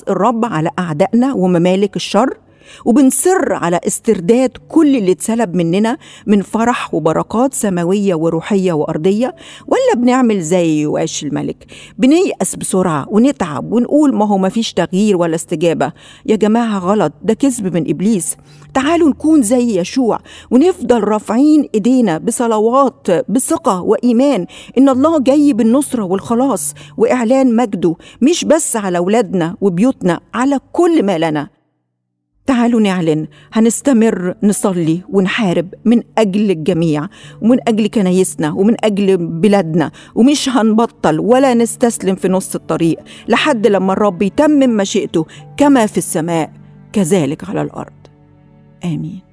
خلاص الرب على أعدائنا وممالك الشر وبنصر على استرداد كل اللي اتسلب مننا من فرح وبركات سماوية وروحية وأرضية ولا بنعمل زي يواش الملك بنيأس بسرعة ونتعب ونقول ما هو ما فيش تغيير ولا استجابة يا جماعة غلط ده كذب من إبليس تعالوا نكون زي يشوع ونفضل رافعين ايدينا بصلوات بثقة وإيمان إن الله جاي بالنصرة والخلاص وإعلان مجده مش بس على أولادنا وبيوتنا على كل ما لنا تعالوا نعلن هنستمر نصلي ونحارب من أجل الجميع ومن أجل كنايسنا ومن أجل بلادنا ومش هنبطل ولا نستسلم في نص الطريق لحد لما الرب يتمم مشيئته كما في السماء كذلك على الأرض آمين